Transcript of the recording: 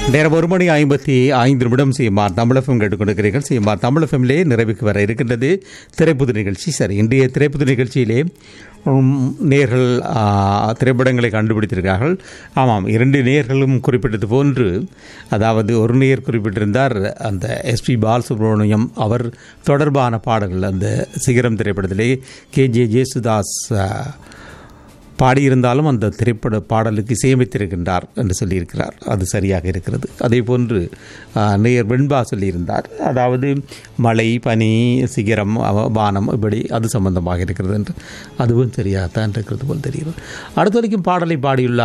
நேரம் ஒரு மணி ஐம்பத்தி ஐந்து நிமிடம் சிஎம்ஆர் தமிழகம் கேட்டுக்கொண்டிருக்கிறீர்கள் சிஎம்ஆர் தமிழகமிலே நிறைவுக்கு வர இருக்கின்றது திரைப்புது நிகழ்ச்சி சரி இன்றைய திரைப்புது நிகழ்ச்சியிலே உம், நேர்கள் ஆ, திரைப்படங்களை கண்டுபிடித்திருக்கிறார்கள் ஆமாம் இரண்டு நேர்களும் குறிப்பிட்டது போன்று அதாவது ஒரு நேர் குறிப்பிட்டிருந்தார் அந்த எஸ்பி பாலசுப்ரமணியம் அவர் தொடர்பான பாடல்கள் அந்த சிகரம் திரைப்படத்திலே கே ஜே ஜேசுதாஸ் ஆ, பாடியிருந்தாலும் அந்த திரைப்பட பாடலுக்கு இசையமைத்திருக்கின்றார் என்று சொல்லியிருக்கிறார் அது சரியாக இருக்கிறது அதே போன்று ஆ, நேயர் வெண்பா சொல்லியிருந்தார் அதாவது மழை பனி சிகரம் அவ- வானம் இப்படி அது சம்பந்தமாக இருக்கிறது என்று அதுவும் சரியாகத்தான் இருக்கிறது போல் தெரிகிறது அடுத்த வரைக்கும் பாடலை பாடியுள்ள